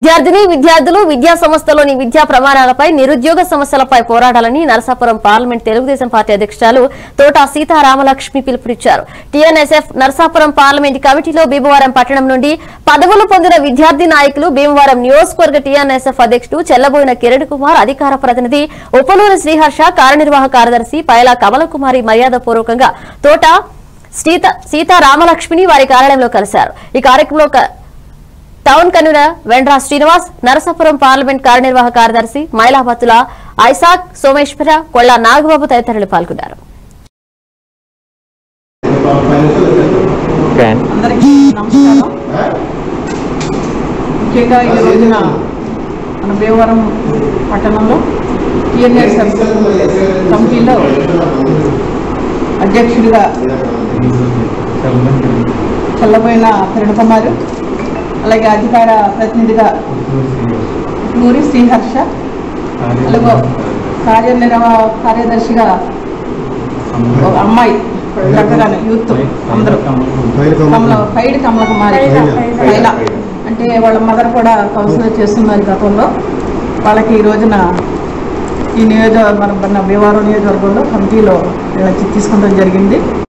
విద్యార్థిని విద్యార్థులు విద్యా సంస్థలోని విద్యా ప్రమాణాలపై నిరుద్యోగ సమస్యలపై పోరాడాలని నరసాపురం పార్లమెంట్ తెలుగుదేశం పార్టీ అధ్యక్షురాలు తోట సీతారామలక్ష్మి పిలుపునిచ్చారు టీఎన్ఎస్ఎఫ్ నరసాపురం పార్లమెంట్ కమిటీలో భీమవరం పట్టణం నుండి పదవులు పొందిన విద్యార్థి నాయకులు భీమవరం నియోజకవర్గ టీఎన్ఎస్ఎఫ్ అధ్యక్షుడు చెల్లబోయిన కిరణ్ కుమార్ అధికార ప్రతినిధి ఉపలూరు శ్రీహర్ష కార్యనిర్వాహక కార్యదర్శి పైలా కమలకుమారి మర్యాదపూర్వకంగా తోట సీత సీతారామలక్ష్మిని వారి కార్యాలయంలో కలిశారు ఈ కార్యక్రమంలో క- town convener Vendra Srinivas Narasapuram parliament కార్యనిర్వాహక కార్యదర్శి మైలాబత్తుల ఐసాక్ సోమేశ్వర కొల్లా నాగబాబు తదితరులు పాల్గొన్నారు ఓకే అందరికీ నమస్కారం ముఖ్యంగా ఈ రోజున మన భీమవరం పట్టణంలో టీఎన్ఎస్ఎఫ్ కమిటీలో అధ్యక్షుడిగా చల్లబోయిన కిరణ్ కుమార్ అలాగే అధికార ప్రతినిధిగా నూరి శ్రీహర్ష అలాగే కార్యనిర్వాహ కార్యదర్శిగా ఒక అమ్మాయి చక్కగానే యూత్ అందరూ కమల పైడి కమల కుమారి పైల అంటే వాళ్ళ మదర్ కూడా కౌన్సిలర్ చేస్తున్నారు గతంలో వాళ్ళకి ఈ రోజున ఈ నియోజక మన మన భీమవరం నియోజకవర్గంలో కమిటీలో వీళ్ళకి తీసుకోవడం జరిగింది